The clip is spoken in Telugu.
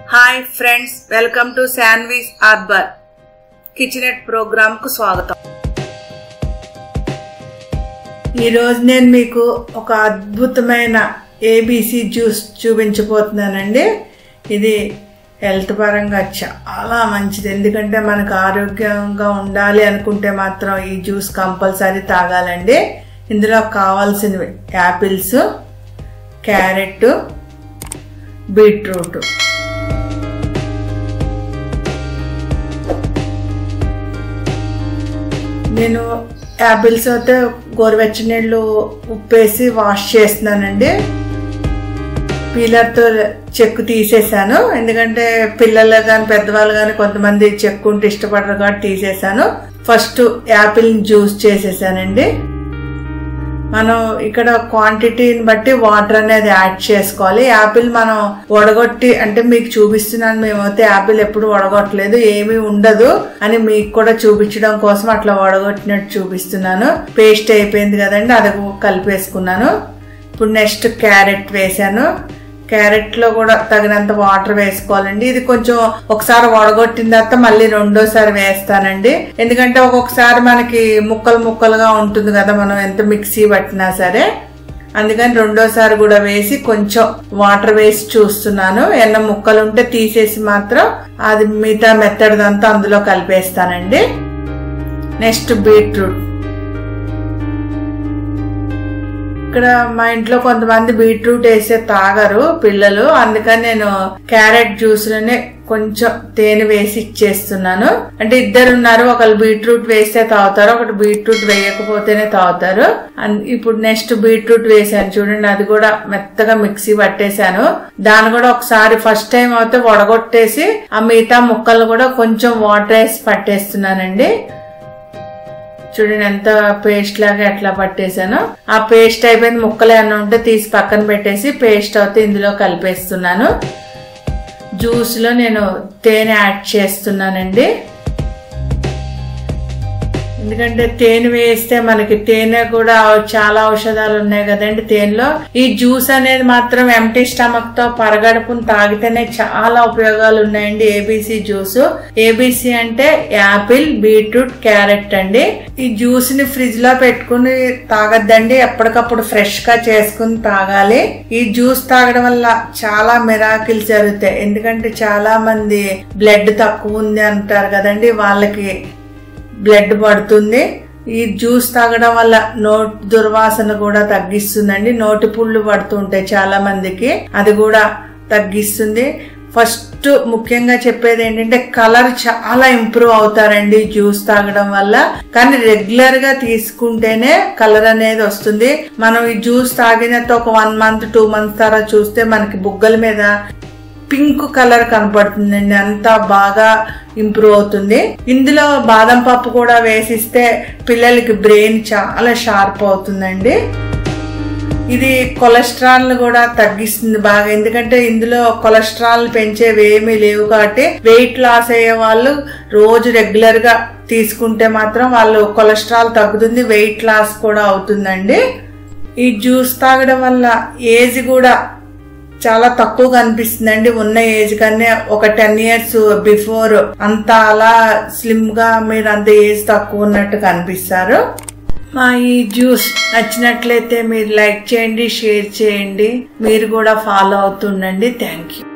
hi friends welcome to Sanvi's arbour kitchenette programme కు స్వాగతం ఈరోజు నేను మీకు ఒక అద్భుతమైన ఏబీసీ జ్యూస్ చూపించబోతున్నానండి ఇది హెల్త్ పరంగా చాలా మంచిది ఎందుకంటే మనకు ఆరోగ్యంగా ఉండాలి అనుకుంటే మాత్రం ఈ జ్యూస్ కంపల్సరీ తాగాలండి ఇందులో కావాల్సినవి యాపిల్స్ క్యారెట్ బీట్రూట్ నేను యాపిల్స్ అయితే గోరువెచ్చని నీళ్ళు ఉప్పేసి వాష్ చేస్తున్నానండి పీలర్తో చెక్కు తీసేసాను ఎందుకంటే పిల్లలు కానీ పెద్దవాళ్ళు కానీ కొంతమంది చెక్కు ఉంటే ఇష్టపడరు కాబట్టి తీసేసాను ఫస్ట్ యాపిల్ జ్యూస్ చేసేసానండి మనం ఇక్కడ క్వాంటిటీని బట్టి వాటర్ అనేది యాడ్ చేసుకోవాలి యాపిల్ మనం వడగొట్టి అంటే మీకు చూపిస్తున్నాను మేమైతే యాపిల్ ఎప్పుడు వడగొట్టలేదు ఏమీ ఉండదు అని మీకు కూడా చూపించడం కోసం అట్లా వడగొట్టినట్టు చూపిస్తున్నాను పేస్ట్ అయిపోయింది కదండి అది కలిపేసుకున్నాను ఇప్పుడు నెక్స్ట్ క్యారెట్ వేసాను క్యారెట్ లో కూడా తగినంత వాటర్ వేసుకోవాలండి ఇది కొంచెం ఒకసారి వడగొట్టిన తర్వాత మళ్ళీ రెండోసారి వేస్తానండి ఎందుకంటే ఒక్కొక్కసారి మనకి ముక్కలు ముక్కలుగా ఉంటుంది కదా మనం ఎంత మిక్సీ పట్టినా సరే అందుకని రెండోసారి కూడా వేసి కొంచెం వాటర్ వేసి చూస్తున్నాను ఎన్న ముక్కలు ఉంటే తీసేసి మాత్రం అది మిగతా మెత్తడిదంతా అందులో కలిపేస్తానండి నెక్స్ట్ బీట్రూట్ ఇక్కడ మా ఇంట్లో కొంతమంది బీట్రూట్ వేసే తాగరు పిల్లలు అందుకని నేను క్యారెట్ జ్యూస్ లోనే కొంచెం తేనె వేసి ఇచ్చేస్తున్నాను అంటే ఇద్దరు ఉన్నారు ఒకళ్ళు బీట్రూట్ వేస్తే తాగుతారు ఒకటి బీట్రూట్ వేయకపోతేనే తాగుతారు ఇప్పుడు నెక్స్ట్ బీట్రూట్ వేసాను చూడండి అది కూడా మెత్తగా మిక్సీ పట్టేశాను దాన్ని కూడా ఒకసారి ఫస్ట్ టైం అయితే వడగొట్టేసి ఆ మిగతా ముక్కలు కూడా కొంచెం వాటర్ వేసి పట్టేస్తున్నానండి చూడండి ఎంత పేస్ట్ లాగా ఎట్లా పట్టేశాను ఆ పేస్ట్ అయిపోయింది ముక్కలు ఏమన్నా ఉంటే తీసి పక్కన పెట్టేసి పేస్ట్ అయితే ఇందులో కలిపేస్తున్నాను జ్యూస్ లో నేను తేనె యాడ్ చేస్తున్నానండి ఎందుకంటే తేనె వేస్తే మనకి తేనె కూడా చాలా ఔషధాలు ఉన్నాయి కదండి తేనెలో ఈ జ్యూస్ అనేది మాత్రం ఎంటీ స్టమక్ తో పరగడుపును తాగితేనే చాలా ఉపయోగాలు ఉన్నాయండి ఏబీసీ జ్యూస్ ఏబీసీ అంటే యాపిల్ బీట్రూట్ క్యారెట్ అండి ఈ జ్యూస్ ని ఫ్రిడ్జ్ లో పెట్టుకుని తాగద్దండి ఎప్పటికప్పుడు ఫ్రెష్ గా చేసుకుని తాగాలి ఈ జ్యూస్ తాగడం వల్ల చాలా మిరాకిల్స్ జరుగుతాయి ఎందుకంటే చాలా మంది బ్లడ్ తక్కువ ఉంది అంటారు కదండి వాళ్ళకి బ్లడ్ పడుతుంది ఈ జ్యూస్ తాగడం వల్ల నోటి దుర్వాసన కూడా తగ్గిస్తుందండి నోటి పుళ్ళు పడుతుంటాయి చాలా మందికి అది కూడా తగ్గిస్తుంది ఫస్ట్ ముఖ్యంగా చెప్పేది ఏంటంటే కలర్ చాలా ఇంప్రూవ్ అవుతారండి జ్యూస్ తాగడం వల్ల కానీ రెగ్యులర్ గా తీసుకుంటేనే కలర్ అనేది వస్తుంది మనం ఈ జ్యూస్ తాగినట్టు ఒక వన్ మంత్ టూ మంత్స్ తర్వాత చూస్తే మనకి బుగ్గల మీద పింక్ కలర్ కనపడుతుందండి అంతా బాగా ఇంప్రూవ్ అవుతుంది ఇందులో బాదం పప్పు కూడా వేసిస్తే పిల్లలకి బ్రెయిన్ చాలా షార్ప్ అవుతుందండి ఇది కొలెస్ట్రాల్ కూడా తగ్గిస్తుంది బాగా ఎందుకంటే ఇందులో కొలెస్ట్రాల్ పెంచేవి ఏమీ లేవు కాబట్టి వెయిట్ లాస్ అయ్యే వాళ్ళు రోజు రెగ్యులర్ గా తీసుకుంటే మాత్రం వాళ్ళు కొలెస్ట్రాల్ తగ్గుతుంది వెయిట్ లాస్ కూడా అవుతుందండి ఈ జ్యూస్ తాగడం వల్ల ఏజ్ కూడా చాలా తక్కువగా అనిపిస్తుందండి ఉన్న ఏజ్ కన్నా ఒక టెన్ ఇయర్స్ బిఫోర్ అంత అలా స్లిమ్ గా మీరు అంత ఏజ్ తక్కువ ఉన్నట్టు కనిపిస్తారు మా ఈ జ్యూస్ నచ్చినట్లయితే మీరు లైక్ చేయండి షేర్ చేయండి మీరు కూడా ఫాలో అవుతుండండి థ్యాంక్ యూ